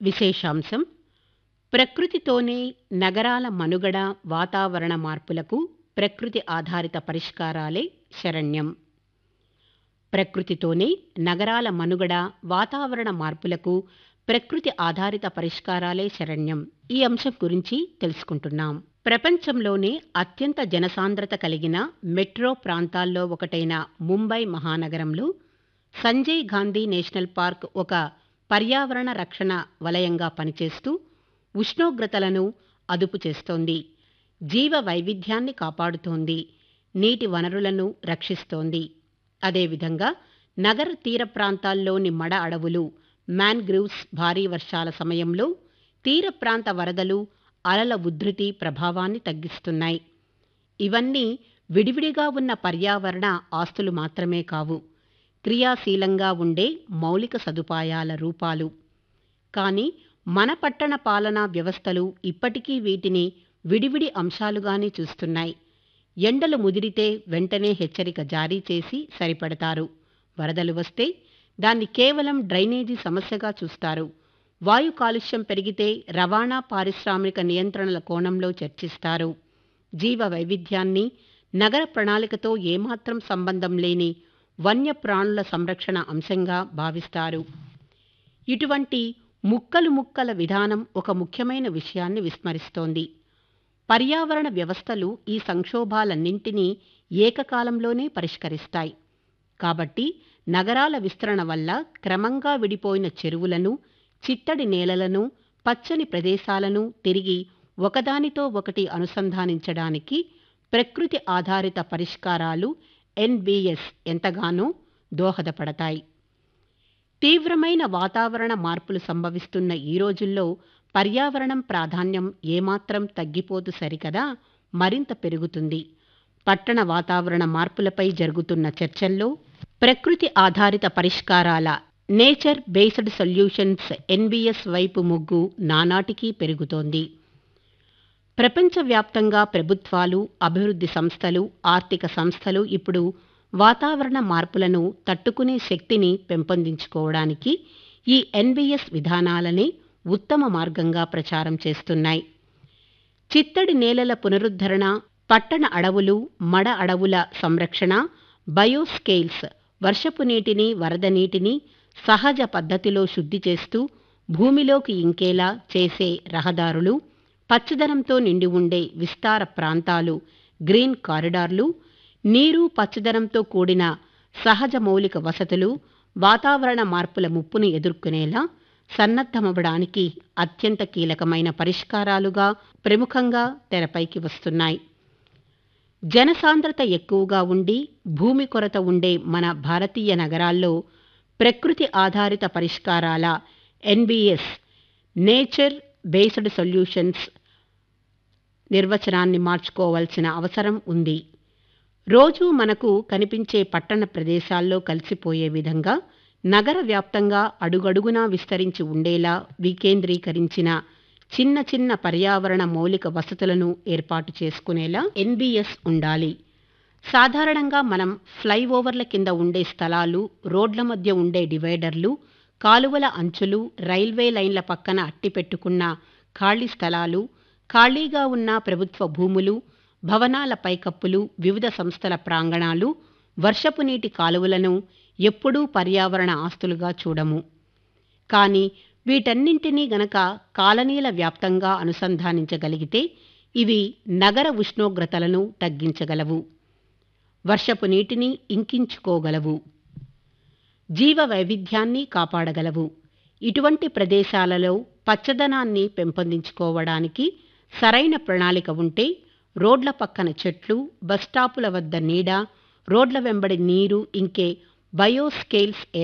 విశేషాంశం ప్రకృతితోనే నగరాల మనుగడ వాతావరణ మార్పులకు ప్రకృతి ఆధారిత పరిష్కారాలే శరణ్యం ప్రకృతితోనే నగరాల మనుగడ వాతావరణ మార్పులకు ప్రకృతి ఆధారిత పరిష్కారాలే శరణ్యం ఈ అంశం గురించి తెలుసుకుంటున్నాం ప్రపంచంలోనే అత్యంత జనసాంద్రత కలిగిన మెట్రో ప్రాంతాల్లో ఒకటైన ముంబై మహానగరంలో సంజయ్ గాంధీ నేషనల్ పార్క్ ఒక పర్యావరణ రక్షణ వలయంగా పనిచేస్తూ ఉష్ణోగ్రతలను అదుపు చేస్తోంది జీవ వైవిధ్యాన్ని కాపాడుతోంది నీటి వనరులను రక్షిస్తోంది అదేవిధంగా నగర తీర ప్రాంతాల్లోని మడ అడవులు మ్యాన్గ్రూవ్స్ భారీ వర్షాల సమయంలో తీర ప్రాంత వరదలు అలల ఉధృతి ప్రభావాన్ని తగ్గిస్తున్నాయి ఇవన్నీ విడివిడిగా ఉన్న పర్యావరణ ఆస్తులు మాత్రమే కావు క్రియాశీలంగా ఉండే మౌలిక సదుపాయాల రూపాలు కానీ మన పట్టణ పాలనా వ్యవస్థలు ఇప్పటికీ వీటిని విడివిడి అంశాలుగానే చూస్తున్నాయి ఎండలు ముదిరితే వెంటనే హెచ్చరిక జారీ చేసి సరిపడతారు వరదలు వస్తే దాన్ని కేవలం డ్రైనేజీ సమస్యగా చూస్తారు వాయు కాలుష్యం పెరిగితే రవాణా పారిశ్రామిక నియంత్రణల కోణంలో చర్చిస్తారు జీవ వైవిధ్యాన్ని నగర ప్రణాళికతో ఏమాత్రం సంబంధం లేని వన్యప్రాణుల సంరక్షణ అంశంగా భావిస్తారు ఇటువంటి ముక్కలు ముక్కల విధానం ఒక ముఖ్యమైన విషయాన్ని విస్మరిస్తోంది పర్యావరణ వ్యవస్థలు ఈ సంక్షోభాలన్నింటినీ ఏకకాలంలోనే పరిష్కరిస్తాయి కాబట్టి నగరాల విస్తరణ వల్ల క్రమంగా విడిపోయిన చెరువులను చిత్తడి నేలలను పచ్చని ప్రదేశాలను తిరిగి ఒకదానితో ఒకటి అనుసంధానించడానికి ప్రకృతి ఆధారిత పరిష్కారాలు ఎన్బిఎస్ ఎంతగానో దోహదపడతాయి తీవ్రమైన వాతావరణ మార్పులు సంభవిస్తున్న ఈ రోజుల్లో పర్యావరణం ప్రాధాన్యం ఏమాత్రం తగ్గిపోతూ సరికదా మరింత పెరుగుతుంది పట్టణ వాతావరణ మార్పులపై జరుగుతున్న చర్చల్లో ప్రకృతి ఆధారిత పరిష్కారాల నేచర్ బేస్డ్ సొల్యూషన్స్ ఎన్బిఎస్ వైపు ముగ్గు నానాటికీ పెరుగుతోంది ప్రపంచవ్యాప్తంగా ప్రభుత్వాలు అభివృద్ధి సంస్థలు ఆర్థిక సంస్థలు ఇప్పుడు వాతావరణ మార్పులను తట్టుకునే శక్తిని పెంపొందించుకోవడానికి ఈ ఎన్బిఎస్ విధానాలనే ఉత్తమ మార్గంగా ప్రచారం చేస్తున్నాయి చిత్తడి నేలల పునరుద్ధరణ పట్టణ అడవులు మడ అడవుల సంరక్షణ బయోస్కేల్స్ వర్షపు నీటిని వరద నీటిని సహజ పద్ధతిలో శుద్ధి చేస్తూ భూమిలోకి ఇంకేలా చేసే రహదారులు పచ్చదనంతో నిండి ఉండే విస్తార ప్రాంతాలు గ్రీన్ కారిడార్లు నీరు పచ్చదనంతో కూడిన సహజ మౌలిక వసతులు వాతావరణ మార్పుల ముప్పును ఎదుర్కొనేలా సన్నద్ధమవ్వడానికి అత్యంత కీలకమైన పరిష్కారాలుగా ప్రముఖంగా తెరపైకి వస్తున్నాయి జనసాంద్రత ఎక్కువగా ఉండి భూమి కొరత ఉండే మన భారతీయ నగరాల్లో ప్రకృతి ఆధారిత పరిష్కారాల ఎన్బిఎస్ నేచర్ బేస్డ్ సొల్యూషన్స్ నిర్వచనాన్ని మార్చుకోవాల్సిన అవసరం ఉంది రోజు మనకు కనిపించే పట్టణ ప్రదేశాల్లో కలిసిపోయే విధంగా నగర వ్యాప్తంగా అడుగడుగునా విస్తరించి ఉండేలా వికేంద్రీకరించిన చిన్న చిన్న పర్యావరణ మౌలిక వసతులను ఏర్పాటు చేసుకునేలా ఎన్బిఎస్ ఉండాలి సాధారణంగా మనం ఫ్లైఓవర్ల కింద ఉండే స్థలాలు రోడ్ల మధ్య ఉండే డివైడర్లు కాలువల అంచులు రైల్వే లైన్ల పక్కన అట్టిపెట్టుకున్న ఖాళీ స్థలాలు ఖాళీగా ఉన్న ప్రభుత్వ భూములు భవనాల పైకప్పులు వివిధ సంస్థల ప్రాంగణాలు వర్షపు నీటి కాలువలను ఎప్పుడూ పర్యావరణ ఆస్తులుగా చూడము కానీ వీటన్నింటినీ గనక కాలనీల వ్యాప్తంగా అనుసంధానించగలిగితే ఇవి నగర ఉష్ణోగ్రతలను తగ్గించగలవు వర్షపు నీటిని ఇంకించుకోగలవు జీవ వైవిధ్యాన్ని కాపాడగలవు ఇటువంటి ప్రదేశాలలో పచ్చదనాన్ని పెంపొందించుకోవడానికి సరైన ప్రణాళిక ఉంటే రోడ్ల పక్కన చెట్లు బస్టాపుల వద్ద నీడ రోడ్ల వెంబడి నీరు ఇంకే బయోస్కేల్స్